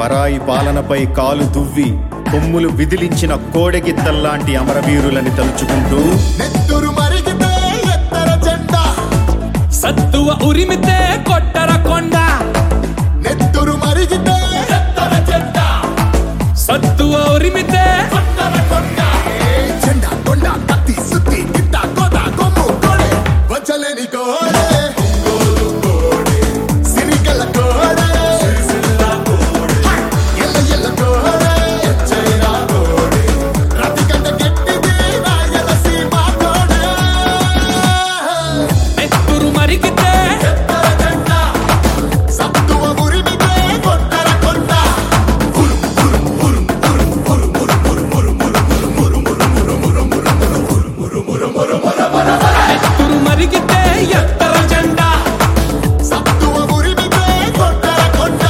పరాయి పాలనపై కాలు దువ్వి కొమ్ములు విదిలించిన కోడెగిత్తల్లాంటి అమరవీరులని తలుచుకుంటూ నెత్తురు మరిగితే ఎత్తర జెండా సత్తువ ఉరిమితే కొట్టర కొండ నెత్తురు మరిగితే ఎత్తర జెండా సత్తువ ఉరిమితే కొట్టర కొండ ఏ జెండా కొండ కత్తి సుత్తి గిట్ట కోట కొమ్ము కోడే వచ్చలేని కోడే ఒంగోలు కోడే సిరిగల కోడే ఎల్ల ఎల్ల కోడే ఎచ్చైన కోడే రతికంట గట్టిది రాయలసీమ కోడే నెత్తురు మరిగితే ఎత్తర జెండా సత్తువ ఉరిమితే కొట్టర కొండ నెత్తురు మరిగితే ఎత్తర జెండా సత్తువ ఉరిమితే కొట్టర కొండ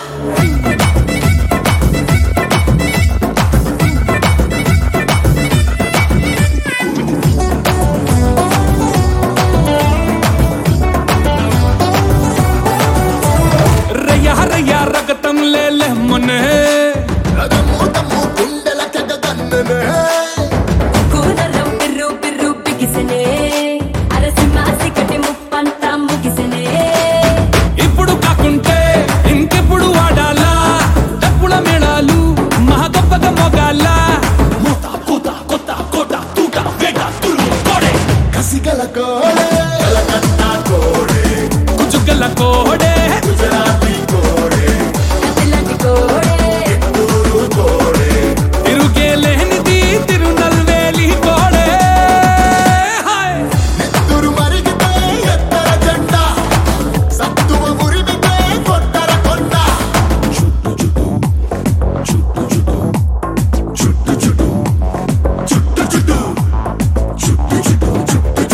రయ్య రయ్య రగతం లేలే మొన్నే రథము తమ్ము గుండెల కగదన్ననే కూనరం పిర్రు పిర్రు బిగిసెనే అరసి మాసి కటి ముప్పంతా ముగిసెనే ఇప్పుడు కాకుంటే ఇంకెప్పుడు వాడాలా డప్పుల మేళాలు మహా గొప్పగా మొగాల మూత కూత కొత్త కోట తూట వేట తురు కోడే కసిగల కోడే కలకత్త కోడే కుచుగల కోడే గుజరాతీ కోడే కత్తిలాంటి కోడే ఊరు కోడే తిరుగే లేనిది తిరునల్వేలి కోడే హాయ్ నెత్తురు మరిగితే ఎత్తర జెండా సత్తువ ఉరిమితే కొట్టర కొండ చుట్టు చుట్టు చుట్టు చుట్టు చుట్టు చుట్టు చుట్టు చుట్టు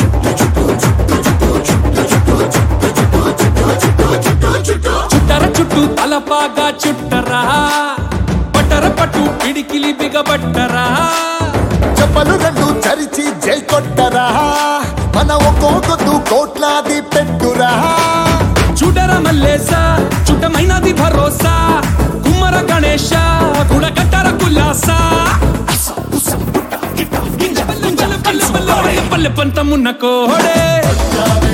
చుట్టర చుట్టూ తలపాగా చుట్టరా పట్టర పట్టు పిడికిలి బిగబట్టరా చెప్పలు రెండు చరిచి జై కొట్టరా మన ఒక్కొక్కదు కోట్లాది పెట్టురా చూడర మల్లేస చుట్టమైనది భరోసా కుమ్మర గణేశ గుడగట్టర కుల్లాస పల్లె పల్లె పల్లె పల్లె పంతమున్న కోడే కొట్టాలి